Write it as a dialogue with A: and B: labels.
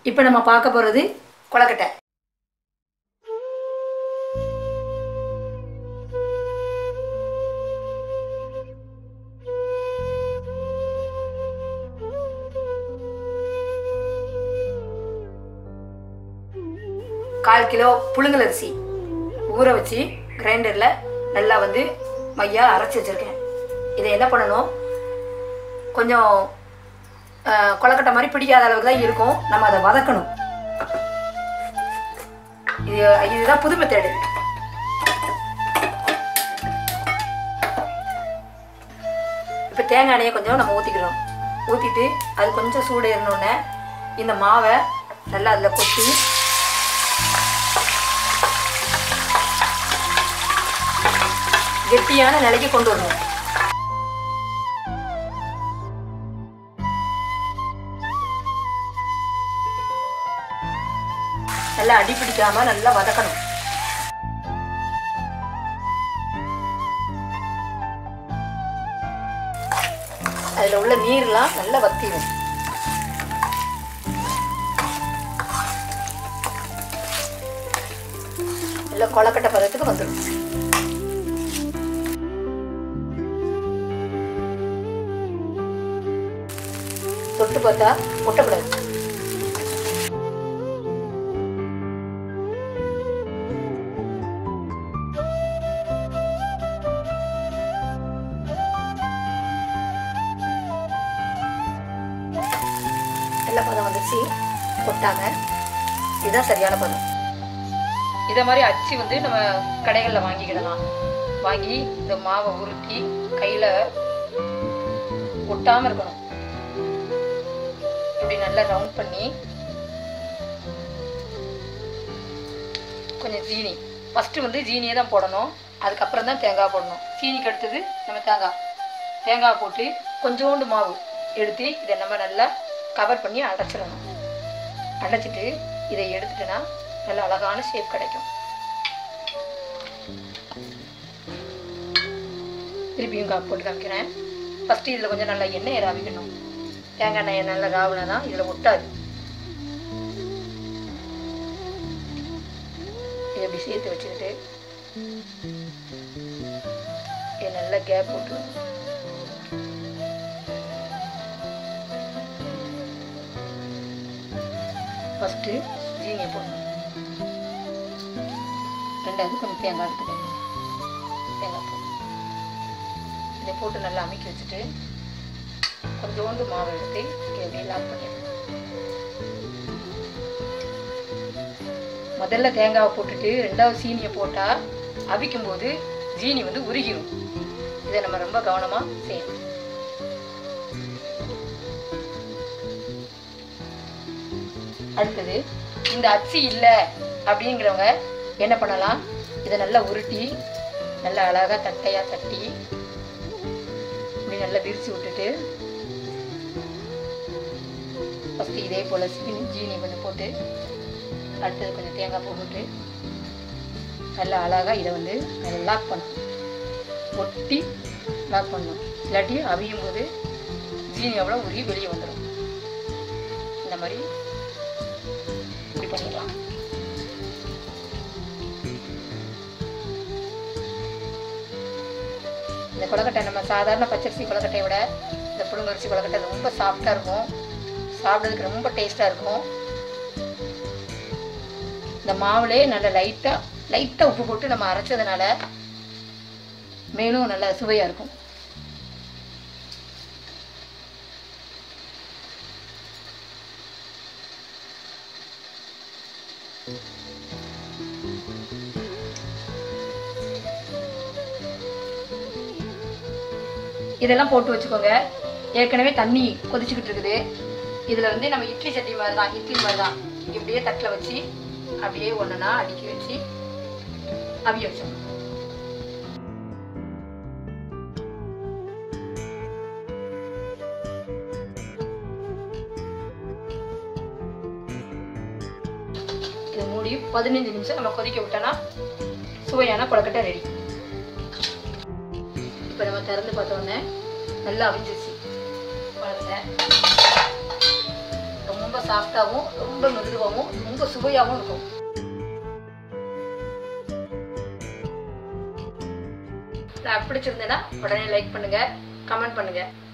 A: இப்போ நம்ம பார்க்க போகிறது கொலக்கட்டை கால் கிலோ புழுங்கல் அரிசி ஊற வச்சு கிரைண்டரில் நல்லா வந்து மையா அரைச்சி வச்சுருக்கேன் இதை என்ன பண்ணணும் கொஞ்சம் அஹ், கொலக்கட்டை மாதிரி பிடிக்காத அளவுக்கு தான் இருக்கும் நம்ம அதை வதக்கணும் இது இதுதான் புது மெத்தேடு இப்போ தேங்காய் எண்ணெயை கொஞ்சம் நம்ம ஊற்றிக்கிறோம் ஊற்றிட்டு அது கொஞ்சம் சூடு ஏறினோடனே இந்த மாவை நல்லா அதில் கொட்டி கெட்டியான நிலைக்கு கொண்டு வரணும் நல்லா அடி பிடிக்காம நல்லா வதக்கணும் அதுல உள்ள நீர்லாம் நல்லா வத்திடும் நல்லா கொலக்கட்டை பதத்துக்கு வந்துடும் தொட்டு பார்த்தா ஒட்டக்கூடாது நல்ல பதம் வந்துச்சு கொட்டாங்க இதுதான் சரியான பதம் இதை மாதிரி அச்சு வந்து நம்ம கடைகளில் வாங்கிக்கிடலாம் வாங்கி இந்த மாவை உருட்டி கையில் ஒட்டாமல் இருக்கணும் இப்படி நல்லா ரவுண்ட் பண்ணி கொஞ்சம் ஜீனி ஃபஸ்ட்டு வந்து ஜீனியை தான் போடணும் அதுக்கப்புறம் தான் தேங்காய் போடணும் சீனிக்கு அடுத்தது நம்ம தேங்காய் தேங்காய் போட்டு கொஞ்சோண்டு மாவு எடுத்து இதை நம்ம நல்லா கவர் பண்ணி அடைச்சிடணும் அடைச்சிட்டு இதை எடுத்துட்டோன்னா நல்ல அழகான ஷேப் கிடைக்கும் திருப்பியும் கா போட்டு காமிக்கிறேன் ஃபஸ்ட்டு இதில் கொஞ்சம் நல்லா எண்ணெயை ராவிக்கணும் தேங்காய் எண்ணெயை நல்லா ராவினா தான் இதில் ஒட்டாது இதை இப்படி சேர்த்து வச்சுக்கிட்டு இதை நல்லா கேப் போட்டு ஃபஸ்ட்டு ஜீனியை போடணும் ரெண்டாவது கொஞ்சம் தேங்காய் எடுத்துக்கணும் தேங்காய் போடணும் இதை போட்டு நல்லா அமைக்கி வச்சுட்டு கொஞ்சோண்டு மாவு எடுத்து இதை அப்படியே லாக் பண்ணிடணும் முதல்ல தேங்காவை போட்டுட்டு ரெண்டாவது சீனியை போட்டால் அவிக்கும் போது ஜீனி வந்து உருகிடும் இதை நம்ம ரொம்ப கவனமாக செய்யணும் அடுத்தது இந்த அச்சு இல்லை அப்படிங்கிறவங்க என்ன பண்ணலாம் இதை நல்லா உருட்டி நல்லா அழகாக தட்டையாக தட்டி இப்படி நல்லா விரிச்சு விட்டுட்டு ஃபஸ்ட்டு இதே போல் சீனி ஜீனி கொஞ்சம் போட்டு அடுத்தது கொஞ்சம் தேங்காய் போட்டுட்டு நல்லா அழகாக இதை வந்து நல்லா லாக் பண்ணணும் ஒட்டி லாக் பண்ணணும் இல்லாட்டி அவியும் போது ஜீனி எவ்வளோ உருகி வெளியே வந்துடும் இந்த மாதிரி இப்படி பண்ணிடலாம் இந்த கொலக்கட்டை நம்ம சாதாரண பச்சரிசி கொலக்கட்டையை விட இந்த புழுங்கரிசி கொலக்கட்டை ரொம்ப சாஃப்டாக இருக்கும் சாப்பிட்றதுக்கு ரொம்ப டேஸ்ட்டாக இருக்கும் இந்த மாவுலே நல்ல லைட்டாக லைட்டாக உப்பு போட்டு நம்ம அரைச்சதுனால மேலும் நல்ல சுவையாக இருக்கும் இதெல்லாம் போட்டு வச்சுக்கோங்க ஏற்கனவே தண்ணி கொதிச்சுக்கிட்டு இருக்குது இதில் வந்து நம்ம இட்லி சட்டி மாதிரி தான் இட்லி மாதிரி தான் இப்படியே தட்டில் வச்சு அப்படியே ஒன்றுனா அடுக்கி வச்சு அவிய வச்சோம் இது மூடி பதினஞ்சு நிமிஷம் நம்ம கொதிக்க விட்டோன்னா சுவையான கொழக்கட்டை ரெடி இப்போ நம்ம திறந்து பார்த்தோன்னே நல்லா அவிஞ்சிருச்சு கொழக்கட்டை ரொம்ப ரொம்ப சாஃப்டாகவும் ரொம்ப மிருதுவாகவும் ரொம்ப சுவையாகவும் இருக்கும் நான் பிடிச்சிருந்தேன்னா உடனே லைக் பண்ணுங்க கமெண்ட் பண்ணுங்க